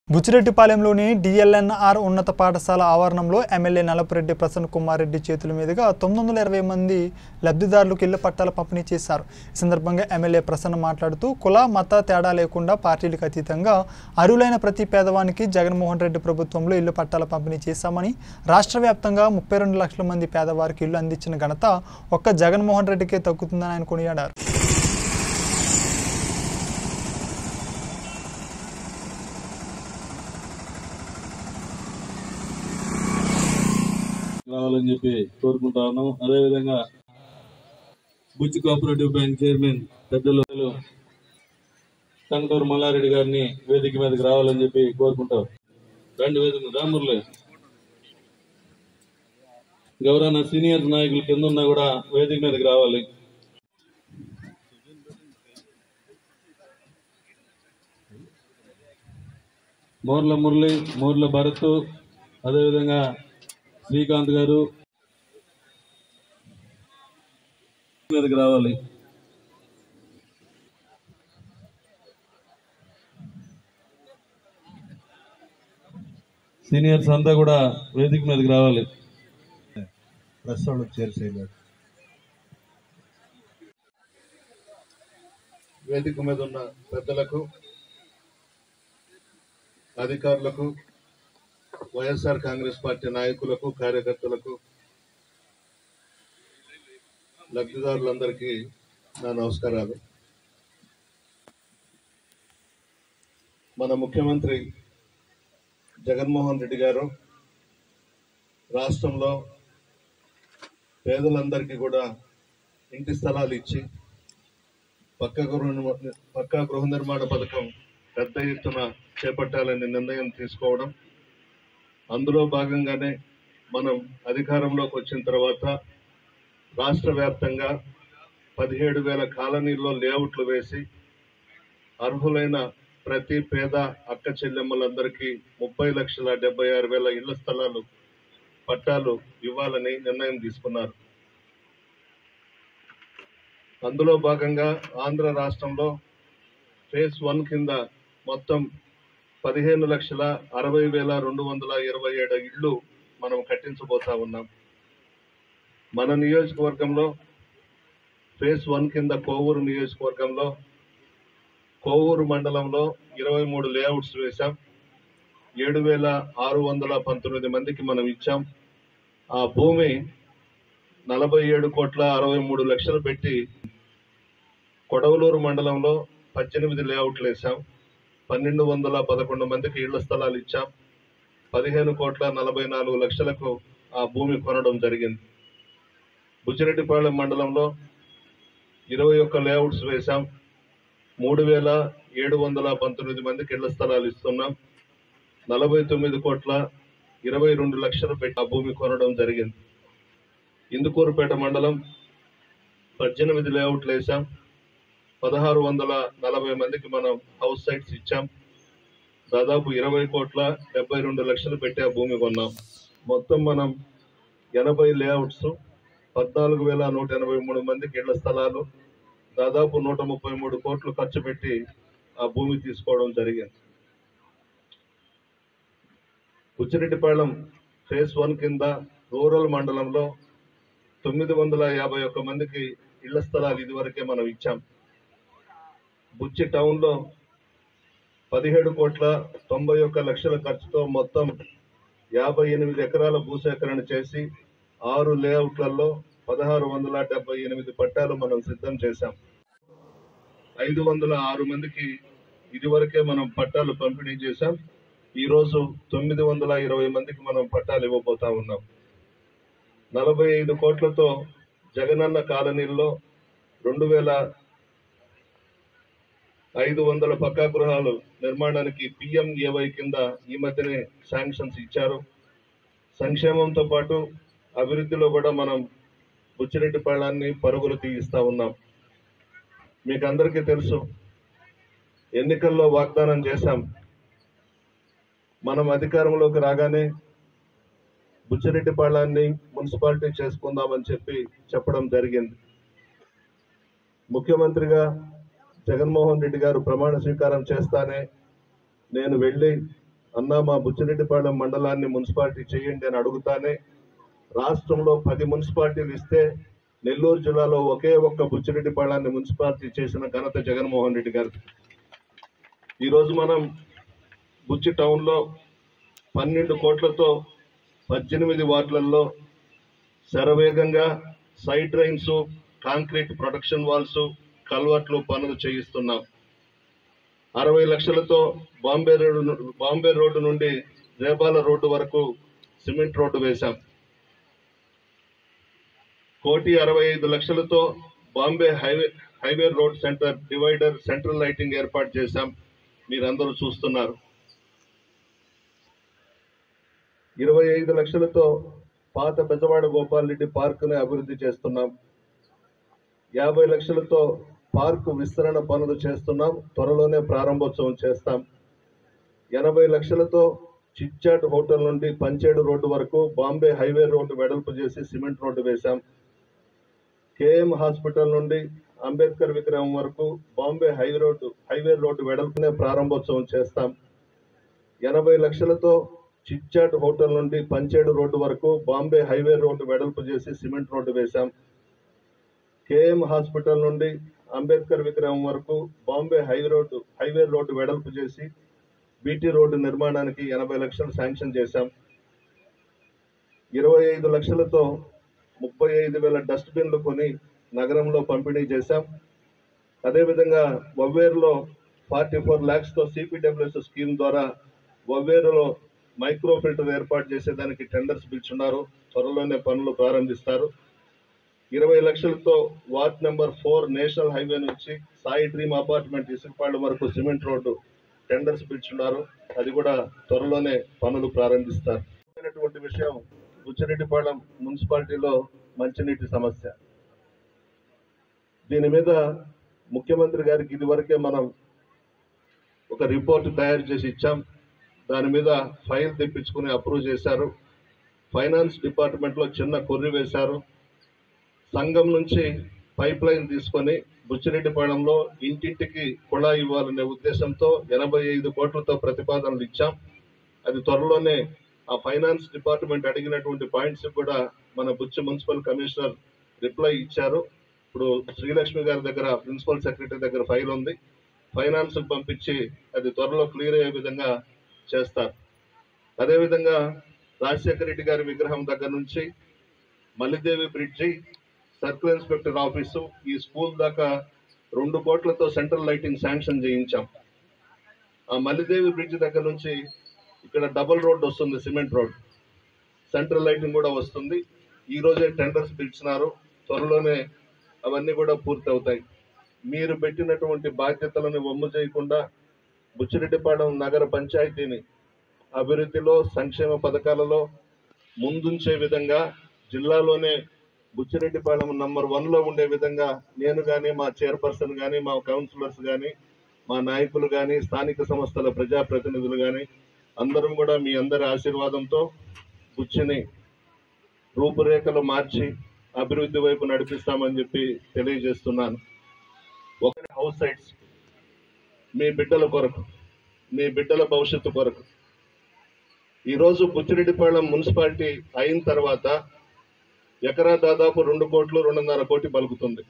బుచ్చిరెడ్డిపాలెంలోని DLNR ఉన్నత పాఠశాల ఆవరణంలో ఎమ్మెల్యే నలపరెడ్డి ప్రసన్న కుమార్ రెడ్డి చేతుల మీదుగా తొమ్మిది వందల ఇరవై మంది లబ్ధిదారులకు ఇళ్ల పట్టాల పంపిణీ చేశారు ఈ సందర్భంగా ఎమ్మెల్యే ప్రసన్న మాట్లాడుతూ కుల మత తేడా లేకుండా పార్టీలకు అతీతంగా అరువులైన ప్రతి పేదవానికి జగన్మోహన్ రెడ్డి ప్రభుత్వంలో ఇల్లు పట్టాల పంపిణీ చేశామని రాష్ట్ర వ్యాప్తంగా ముప్పై రెండు లక్షల మంది పేదవారికి ఇల్లు అందించిన ఘనత ఒక్క జగన్మోహన్ రెడ్డికే తగ్గుతుందని ఆయన కొనియాడారు రావాలని చెప్పి కోరుకుంటా ఉన్నాం అదేవిధంగా బుచ్చి కోఆపరేటివ్ బ్యాంక్ చైర్మన్ పెద్దలు టంగటూరు మల్లారెడ్డి గారిని వేదిక మీదకి రావాలని చెప్పి కోరుకుంటాం రెండు వేదిక రాముర్లే గౌరవ సీనియర్ నాయకులు కింద ఉన్నా కూడా వేదిక మీదకి రావాలి మోర్ల మురళి మోర్ల భరత్ అదేవిధంగా శ్రీకాంత్ గారు మీదకి రావాలి సీనియర్స్ అంతా కూడా వేదిక మీదకి రావాలి ప్రెస్ వాళ్ళకి చేర్చేయలేదు వేదిక మీద ఉన్న పెద్దలకు అధికారులకు వైఎస్ఆర్ కాంగ్రెస్ పార్టీ నాయకులకు కార్యకర్తలకు లబ్ధిదారులందరికీ నా నమస్కారాలు మన ముఖ్యమంత్రి జగన్మోహన్ రెడ్డి గారు రాష్ట్రంలో పేదలందరికీ కూడా ఇంటి స్థలాలు ఇచ్చి పక్క గృహ నిర్మా- పక్కా గృహ నిర్మాణ పథకం పెద్ద ఎత్తున చేపట్టాలని నిర్ణయం తీసుకోవడం అందులో భాగంగానే మనం అధికారంలోకి వచ్చిన తర్వాత రాష్ట్ర వ్యాప్తంగా పదిహేడు వేల కాలనీల్లో లేఅవుట్లు వేసి అర్హులైన ప్రతి పేద అక్క చెల్లెమ్మలందరికీ ముప్పై లక్షల డెబ్బై ఆరు వేల ఇళ్ల స్థలాలు పట్టాలు ఇవ్వాలని నిర్ణయం తీసుకున్నారు అందులో భాగంగా ఆంధ్ర రాష్ట్రంలో ఫేజ్ వన్ కింద మొత్తం పదిహేను లక్షల అరవై వేల రెండు వందల ఇరవై ఏడు ఇళ్ళు మనం కట్టించబోతా ఉన్నాం మన నియోజకవర్గంలో ఫేజ్ వన్ కింద కోవూరు నియోజకవర్గంలో కోవూరు మండలంలో ఇరవై మూడు లేఅవుట్స్ వేశాం ఏడు వేల ఆరు వందల పంతొమ్మిది మందికి మనం ఇచ్చాం ఆ భూమి నలభై ఏడు కోట్ల అరవై మూడు లక్షలు పెట్టి కొడవలూరు మండలంలో పద్దెనిమిది లేఅవుట్లు వేసాం పన్నెండు వందల పదకొండు మందికి ఇళ్ల స్థలాలు ఇచ్చాం పదిహేను కోట్ల నలభై నాలుగు లక్షలకు ఆ భూమి కొనడం జరిగింది బుచ్చిరెడ్డిపాళెం మండలంలో ఇరవై ఒక్క లేఅవుట్స్ వేశాం మూడు వేల ఏడు వందల పంతొమ్మిది మందికి ఇళ్ల స్థలాలు ఇస్తున్నాం నలభై తొమ్మిది కోట్ల ఇరవై రెండు లక్షలు పెట్టి ఆ భూమి కొనడం జరిగింది ఇందుకూరుపేట మండలం పద్దెనిమిది లేఅవుట్లు వేసాం పదహారు వందల నలభై మందికి మనం హౌస్ సైట్స్ ఇచ్చాం దాదాపు ఇరవై కోట్ల డెబ్బై రెండు లక్షలు పెట్టి ఆ భూమి కొన్నాం మొత్తం మనం ఎనభై లేఅవుట్స్ పద్నాలుగు వేల నూట ఎనభై మూడు మందికి ఇళ్ల స్థలాలు దాదాపు నూట ముప్పై మూడు కోట్లు ఖర్చు పెట్టి ఆ భూమి తీసుకోవడం జరిగింది బుచ్చిరెడ్డిపాళెం ఫేజ్ వన్ కింద రూరల్ మండలంలో తొమ్మిది వందల యాభై ఒక్క మందికి ఇళ్ల స్థలాలు ఇదివరకే మనం ఇచ్చాం బుచ్చి టౌన్లో పదిహేడు కోట్ల తొంభై ఒక్క లక్షల ఖర్చుతో మొత్తం యాభై ఎనిమిది ఎకరాల భూసేకరణ చేసి ఆరు లేఅవుట్లలో పదహారు వందల డెబ్బై ఎనిమిది పట్టాలు మనం సిద్ధం చేశాం ఐదు వందల ఆరు మందికి ఇదివరకే మనం పట్టాలు పంపిణీ చేశాం ఈ రోజు తొమ్మిది వందల ఇరవై మందికి మనం పట్టాలు ఇవ్వబోతా ఉన్నాం నలభై ఐదు కోట్లతో జగనన్న కాలనీల్లో రెండు వేల ఐదు వందల పక్కా గృహాలు నిర్మాణానికి పిఎంఏవై కింద ఈ మధ్యనే శాంక్షన్స్ ఇచ్చారు సంక్షేమంతో పాటు అభివృద్ధిలో కూడా మనం బుచ్చిరెడ్డిపాళాన్ని పరుగులు తీయిస్తా ఉన్నాం మీకు అందరికీ తెలుసు ఎన్నికల్లో వాగ్దానం చేశాం మనం అధికారంలోకి రాగానే బుచ్చిరెడ్డిపాళాన్ని మున్సిపాలిటీ చేసుకుందామని చెప్పి చెప్పడం జరిగింది ముఖ్యమంత్రిగా జగన్మోహన్ రెడ్డి గారు ప్రమాణ స్వీకారం చేస్తానే నేను వెళ్ళి అన్నా మా బుచ్చిరెడ్డిపాళెం మండలాన్ని మున్సిపాలిటీ చేయండి అని అడుగుతానే రాష్ట్రంలో పది మున్సిపాలిటీలు ఇస్తే నెల్లూరు జిల్లాలో ఒకే ఒక్క బుచ్చిరెడ్డిపాళాన్ని మున్సిపాలిటీ చేసిన ఘనత జగన్మోహన్ రెడ్డి గారు ఈరోజు మనం బుచ్చి టౌన్లో పన్నెండు కోట్లతో పద్దెనిమిది వార్డులలో శరవేగంగా side drains concrete protection walls కల్వర్ట్లు పనులు చేయిస్తున్నాం అరవై లక్షలతో బాంబే రోడ్డు ను- బాంబే రోడ్డు నుండి రేపాల రోడ్డు వరకు సిమెంట్ రోడ్డు వేశాం కోటి అరవై ఐదు లక్షలతో Bombay highway highway road centre divider central lighting ఏర్పాటు చేశాం మీరందరూ చూస్తున్నారు ఇరవై ఐదు లక్షలతో పాత బెజవాడ గోపాల్ రెడ్డి పార్కుని అభివృద్ధి చేస్తున్నాం యాభై లక్షలతో పార్కు విస్తరణ పనులు చేస్తున్నాం త్వరలోనే ప్రారంభోత్సవం చేస్తాం ఎనభై లక్షలతో చిట్చాట్ హోటల్ నుండి పంచేడు రోడ్డు వరకు బాంబే హైవే రోడ్డు వెడల్పు చేసి సిమెంట్ రోడ్డు వేశాం కేఎం హాస్పిటల్ నుండి అంబేద్కర్ విగ్రహం వరకు Bombay highway road highway road వెడల్పునే ప్రారంభోత్సవం చేస్తాం ఎనభై లక్షలతో చిట్చాట్ హోటల్ నుండి పంచేడు రోడ్డు వరకు బాంబే హైవే రోడ్డు వెడల్పు చేసి సిమెంట్ రోడ్డు వేశాం కేఎం హాస్పిటల్ నుండి అంబేద్కర్ విగ్రహం వరకు Bombay highway road highway road వెడల్పు చేసి బీటీ రోడ్డు నిర్మాణానికి ఎనభై లక్షలు శాంక్షన్ చేశాం ఇరవై ఐదు లక్షలతో ముప్పై ఐదు వేల డస్ట్బిన్లు కొని నగరంలో పంపిణీ చేశాం అదేవిధంగా వవ్వేరులో ఫార్టీ ఫోర్ ల్యాక్స్తో సిపిడబ్ల్యూఎస్ స్కీమ్ ద్వారా వవ్వేరులో మైక్రో ఫిల్టర్ ఏర్పాటు చేసేదానికి టెండర్స్ పిలుచున్నారు త్వరలోనే పనులు ప్రారంభిస్తారు ఇరవై లక్షలతో ward number four national highway నుంచి సాయి డ్రీమ్ అపార్ట్మెంట్ ఇసుకపాళ్ళ వరకు సిమెంట్ రోడ్డు టెండర్స్ పిలుచున్నారు అది కూడా త్వరలోనే పనులు ప్రారంభిస్తారు ముఖ్యమైనటువంటి విషయం బుచ్చిరెడ్డిపాళెం మున్సిపాలిటీలో మంచినీటి సమస్య దీని మీద ముఖ్యమంత్రి గారికి ఇదివరకే మనం ఒక రిపోర్ట్ తయారు చేసి ఇచ్చాం దాని మీద ఫైల్ తెప్పించుకుని అప్రూవ్ చేశారు ఫైనాన్స్ డిపార్ట్మెంట్లో చిన్న కొర్రి వేశారు సంఘం నుంచి పైప్ లైన్ తీసుకొని బుచ్చిరెడ్డిపాళెంలో ఇంటింటికి కుళాయి ఇవ్వాలనే ఉద్దేశంతో ఎనభై ఐదు కోట్లతో ప్రతిపాదనలు ఇచ్చాం అది త్వరలోనే ఆ ఫైనాన్స్ డిపార్ట్మెంట్ అడిగినటువంటి పాయింట్స్ కూడా మన బుచ్చి మున్సిపల్ కమిషనర్ రిప్లై ఇచ్చారు ఇప్పుడు శ్రీలక్ష్మి గారి దగ్గర ప్రిన్సిపల్ సెక్రటరీ దగ్గర ఫైల్ ఉంది ఫైనాన్స్ పంపించి అది త్వరలో క్లియర్ అయ్యే విధంగా చేస్తారు అదేవిధంగా రాజశేఖర రెడ్డి గారి విగ్రహం దగ్గర నుంచి Mallidevi bridge circle inspector office ఈ స్కూల్ దాకా రెండు కోట్లతో సెంట్రల్ లైటింగ్ శాంక్షన్ చేయించాం ఆ మల్లిదేవి బ్రిడ్జ్ దగ్గర నుంచి ఇక్కడ డబుల్ రోడ్ వస్తుంది సిమెంట్ రోడ్ సెంట్రల్ లైటింగ్ కూడా వస్తుంది ఈ రోజే టెండర్స్ పిలిచినారు త్వరలోనే అవన్నీ కూడా పూర్తి అవుతాయి మీరు పెట్టినటువంటి బాధ్యతలను వమ్ము చేయకుండా బుచ్చిరెడ్డిపాలెం నగర పంచాయతీని అభివృద్ధిలో సంక్షేమ పథకాలలో ముందుంచే విధంగా జిల్లాలోనే బుచ్చిరెడ్డిపాలెం నంబర్ వన్ లో ఉండే విధంగా నేను కానీ మా చైర్పర్సన్ కానీ మా కౌన్సిలర్స్ కానీ మా నాయకులు కానీ స్థానిక సంస్థల ప్రజాప్రతినిధులు కానీ అందరం కూడా మీ అందరి ఆశీర్వాదంతో బుచ్చిని రూపురేఖలు మార్చి అభివృద్ధి వైపు నడిపిస్తామని చెప్పి తెలియజేస్తున్నాను ఒక హౌస్ సైట్స్ మీ బిడ్డల కొరకు మీ బిడ్డల భవిష్యత్తు కొరకు ఈరోజు బుచ్చిరెడ్డిపాళెం మున్సిపాలిటీ అయిన తర్వాత ఎకరా దాదాపు రెండు కోట్లు రెండున్నర కోటి పలుకుతుంది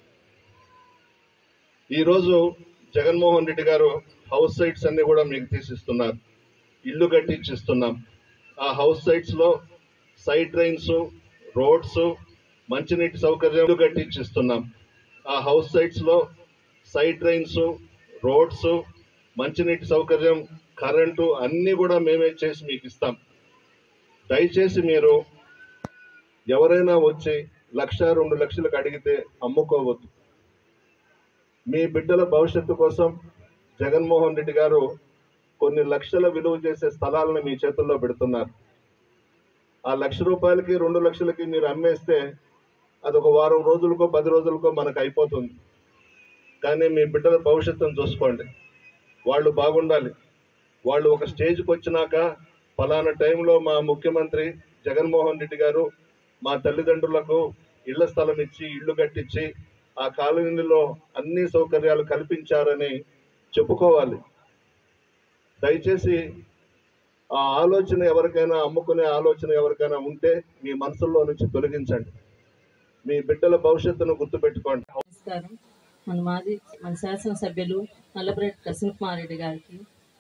ఈరోజు జగన్మోహన్ రెడ్డి గారు హౌస్ సైట్స్ అన్ని కూడా మీకు తీసిస్తున్నారు ఇల్లు కట్టించిస్తున్నాం ఆ హౌస్ సైట్స్ లో సైడ్ డ్రైన్స్ రోడ్స్ మంచినీటి సౌకర్యం ఇల్లు కట్టించిస్తున్నాం ఆ హౌస్ సైట్స్ లో సైడ్ డ్రైన్స్ రోడ్స్ మంచినీటి సౌకర్యం కరెంటు అన్ని కూడా మేమే చేసి మీకు ఇస్తాం దయచేసి మీరు ఎవరైనా వచ్చి లక్ష రెండు లక్షలకు అడిగితే అమ్ముకోవద్దు మీ బిడ్డల భవిష్యత్తు కోసం జగన్మోహన్ రెడ్డి గారు కొన్ని లక్షల విలువ చేసే స్థలాలను మీ చేతుల్లో పెడుతున్నారు ఆ లక్ష రూపాయలకి రెండు లక్షలకి మీరు అమ్మేస్తే అది ఒక వారం రోజులకో పది రోజులకో మనకు అయిపోతుంది కానీ మీ బిడ్డల భవిష్యత్తును చూసుకోండి వాళ్ళు బాగుండాలి వాళ్ళు ఒక స్టేజ్కి వచ్చినాక ఫలానా టైంలో మా ముఖ్యమంత్రి జగన్మోహన్ రెడ్డి గారు మా తల్లిదండ్రులకు ఇళ్ల స్థలం ఇచ్చి ఇల్లు కట్టించి ఆ కాలనీలో అన్ని సౌకర్యాలు కల్పించారని చెప్పుకోవాలి దయచేసి ఆ ఆలోచన ఎవరికైనా అమ్ముకునే ఆలోచన ఎవరికైనా ఉంటే మీ మనసుల్లో నుంచి తొలగించండి మీ బిడ్డల భవిష్యత్తును గుర్తుపెట్టుకోండి నమస్కారం మన మాజీ మన శాసనసభ్యులు నల్లపరెడ్డి ప్రసన్న కుమార్ రెడ్డి గారికి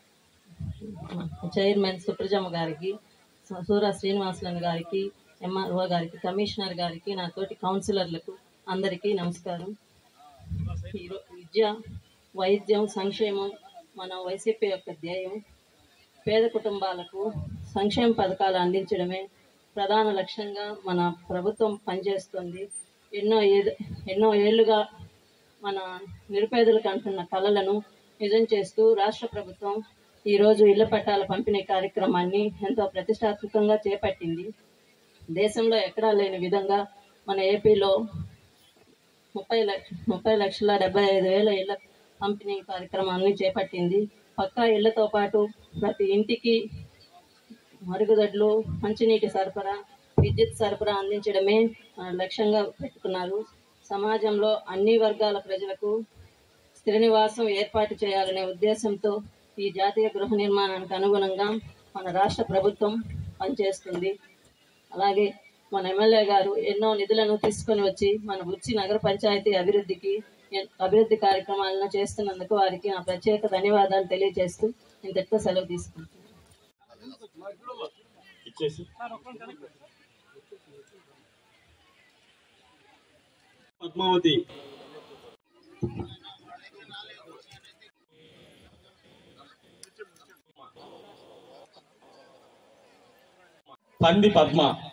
చైర్మన్ సుప్రజమ్మ గారికి సూ- సూరా శ్రీనివాసులను గారికి ఎంఆర్ఓ గారికి కమిషనర్ గారికి నా తోటి కౌన్సిలర్లకు అందరికీ నమస్కారం ఈరో- విద్య వైద్యం సంక్షేమం మన వైసీపీ యొక్క ధ్యేయం పేద కుటుంబాలకు సంక్షేమ పథకాలు అందించడమే ప్రధాన లక్ష్యంగా మన ప్రభుత్వం పనిచేస్తుంది ఎన్నో ఏది ఎన్నో ఏళ్లుగా మన నిరుపేదలకు అంటున్న కళలను నిజం చేస్తూ రాష్ట్ర ప్రభుత్వం ఈరోజు ఇళ్ల పట్టాల పంపిణీ కార్యక్రమాన్ని ఎంతో ప్రతిష్టాత్మకంగా చేపట్టింది దేశంలో ఎక్కడా లేని విధంగా మన ఏపీలో ముప్పై లక్ష ముప్పై లక్షల డెబ్బై ఐదు వేల ఇళ్ల పంపిణీ కార్యక్రమాన్ని చేపట్టింది పక్కా ఇళ్లతో పాటు ప్రతి ఇంటికి మరుగుదొడ్లు మంచినీటి సరఫరా విద్యుత్ సరఫరా అందించడమే ఆ, లక్ష్యంగా పెట్టుకున్నారు సమాజంలో అన్ని వర్గాల ప్రజలకు స్థిర నివాసం ఏర్పాటు చేయాలనే ఉద్దేశంతో ఈ జాతీయ గృహ నిర్మాణానికి అనుగుణంగా మన రాష్ట్ర ప్రభుత్వం పనిచేస్తుంది అలాగే మన ఎమ్మెల్యే గారు ఎన్నో నిధులను తీసుకొని వచ్చి మన బుచ్చి నగర పంచాయతీ అభివృద్ధికి ఎన్- అభివృద్ధి కార్యక్రమాలను చేస్తున్నందుకు వారికి నా ప్రత్యేక ధన్యవాదాలు తెలియజేస్తూ ఇంతటితో సెలవు తీసుకుంటున్నాను ఇచ్చేసి పద్మావతి పంది పద్మ